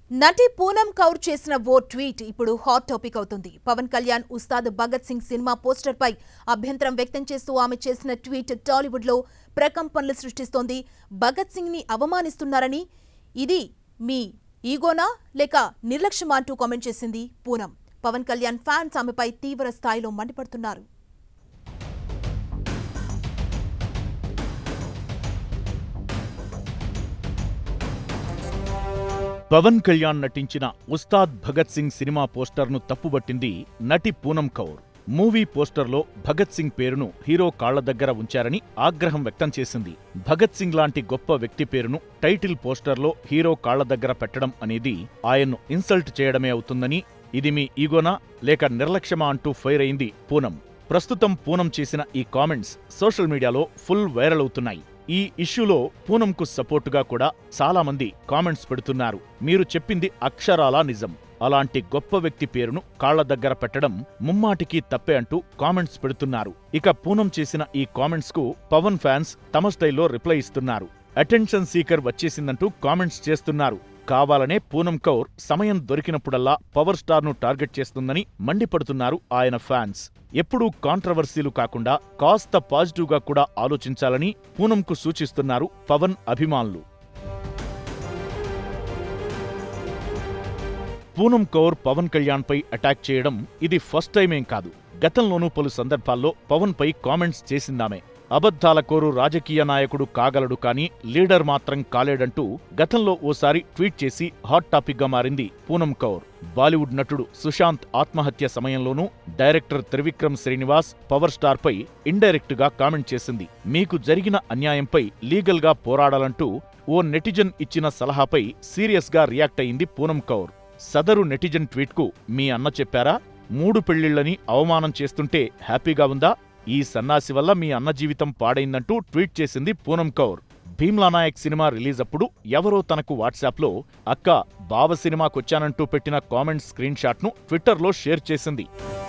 నటి పూనం కౌర్ చేసిన ఓ ట్వీట్ ఇప్పుడు హాట్ టాపిక్ అవుతుంది పవన్ కళ్యాణ్ ఉస్తాద్ భగత్ సింగ్ సినిమా పోస్టర్ పై అభ్యంతరం వ్యక్తం చేస్తూ ఆమె చేసిన ట్వీట్ టాలీవుడ్ లో ప్రకంపనలు సృష్టిస్తోంది భగత్ సింగ్ ని అవమానిస్తున్నారని ఇది మీ ఈగోనా లేక నిర్లక్ష్యమా అంటూ కామెంట్ చేసింది పూనం పవన్ కళ్యాణ్ ఫ్యాన్స్ ఆమెపై తీవ్ర స్థాయిలో మండిపడుతున్నారు పవన్ కళ్యాణ్ నటించిన ఉస్తాద్ భగత్ సింగ్ సినిమా పోస్టర్ను తప్పుబట్టింది నటి పూనం కౌర్ మూవీ పోస్టర్లో భగత్ సింగ్ పేరును హీరో కాళ్ల దగ్గర ఉంచారని ఆగ్రహం వ్యక్తం చేసింది భగత్ సింగ్ లాంటి గొప్ప వ్యక్తి పేరును టైటిల్ పోస్టర్లో హీరో కాళ్ల దగ్గర పెట్టడం అనేది ఆయన్ను ఇన్సల్ట్ చేయడమే అవుతుందని ఇది మీ ఈగోనా లేక నిర్లక్ష్యమా అంటూ ఫైర్ అయింది పూనం ప్రస్తుతం పూనం చేసిన ఈ కామెంట్స్ సోషల్ మీడియాలో ఫుల్ వైరల్ అవుతున్నాయి ఈ ఇష్యూలో పూనంకు సపోర్టుగా కూడా చాలా మంది కామెంట్స్ పెడుతున్నారు మీరు చెప్పింది అక్షరాలా నిజం అలాంటి గొప్ప వ్యక్తి పేరును కాళ్ల దగ్గర పెట్టడం ముమ్మాటికి తప్పే అంటూ కామెంట్స్ పెడుతున్నారు ఇక పూనం చేసిన ఈ కామెంట్స్ కు పవన్ ఫ్యాన్స్ తమ స్టైల్లో రిప్లై ఇస్తున్నారు అటెన్షన్ సీకర్ వచ్చేసిందంటూ కామెంట్స్ చేస్తున్నారు కావాలనే పూనం కౌర్ సమయం దొరికినప్పుడల్లా పవర్ స్టార్ ను టార్గెట్ చేస్తుందని మండిపడుతున్నారు ఆయన ఫ్యాన్స్ ఎప్పుడూ కాంట్రవర్సీలు కాకుండా కాస్త పాజిటివ్గా కూడా ఆలోచించాలని పూనంకు సూచిస్తున్నారు పవన్ అభిమానులు పూనం కౌర్ పవన్ కళ్యాణ్పై అటాక్ చేయడం ఇది ఫస్ట్ టైమేం కాదు గతంలోనూ పలు సందర్భాల్లో పవన్పై కామెంట్స్ చేసిందామే అబద్ధాల కోరు రాజకీయ నాయకుడు కాగలడు కానీ లీడర్ మాత్రం కాలేడంటూ గతంలో ఓసారి ట్వీట్ చేసి హాట్ టాపిక్గా మారింది పూనం కౌర్ బాలీవుడ్ నటుడు సుశాంత్ ఆత్మహత్య సమయంలోనూ డైరెక్టర్ త్రివిక్రమ్ శ్రీనివాస్ పవర్ స్టార్పై ఇండైరెక్ట్గా కామెంట్ చేసింది మీకు జరిగిన అన్యాయంపై లీగల్గా పోరాడాలంటూ ఓ నెటిజన్ ఇచ్చిన సలహాపై సీరియస్గా రియాక్ట్ అయింది పూనం కౌర్ సదరు నెటిజన్ ట్వీట్కు మీ అన్న చెప్పారా మూడు పెళ్లిళ్లని అవమానం చేస్తుంటే హ్యాపీగా ఉందా ఈ సన్నాసి వల్ల మీ అన్న జీవితం పాడైందంటూ ట్వీట్ చేసింది పూనం కౌర్ భీమ్లా నాయక్ సినిమా రిలీజ్ అప్పుడు ఎవరో తనకు వాట్సాప్లో అక్క బావ సినిమాకొచ్చానంటూ పెట్టిన కామెంట్ స్క్రీన్ షాట్ను ట్విట్టర్లో షేర్ చేసింది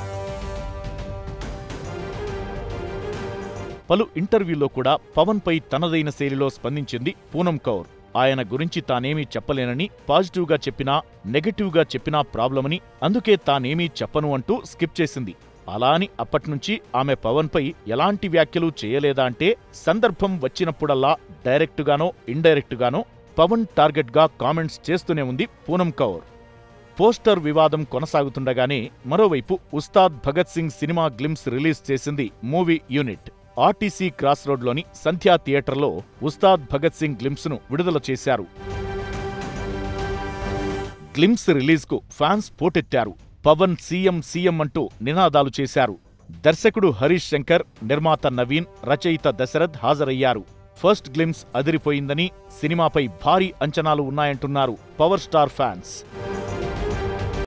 పలు ఇంటర్వ్యూలో కూడా పవన్పై తనదైన శైలిలో స్పందించింది పూనం కౌర్ ఆయన గురించి తానేమీ చెప్పలేనని పాజిటివ్గా చెప్పినా నెగటివ్గా చెప్పినా ప్రాబ్లమని అందుకే తానేమీ చెప్పను అంటూ స్కిప్ చేసింది అలా అని అప్పట్నుంచి ఆమె పవన్పై ఎలాంటి వ్యాఖ్యలు చేయలేదా అంటే సందర్భం వచ్చినప్పుడల్లా డైరెక్టుగానో ఇండైరెక్టుగానో పవన్ టార్గెట్గా కామెంట్స్ చేస్తూనే ఉంది పూనం కౌర్ పోస్టర్ వివాదం కొనసాగుతుండగానే మరోవైపు Ustaad Bhagat Singh cinema glimpse release చేసింది మూవీ యూనిట్ ఆర్టీసీ క్రాస్ రోడ్లోని సంధ్యా థియేటర్లో ఉస్తాద్ భగత్ సింగ్ గ్లిమ్స్ను విడుదల చేశారు గ్లిమ్స్ రిలీజ్కు ఫ్యాన్స్ పోటెత్తారు పవన్ సీఎం సీఎం అంటూ నినాదాలు చేశారు దర్శకుడు హరీష్ శంకర్ నిర్మాత నవీన్ రచయిత దశరథ్ హాజరయ్యారు ఫస్ట్ గ్లిమ్స్ అదిరిపోయిందని సినిమాపై భారీ అంచనాలు ఉన్నాయంటున్నారు పవర్ స్టార్ ఫ్యాన్స్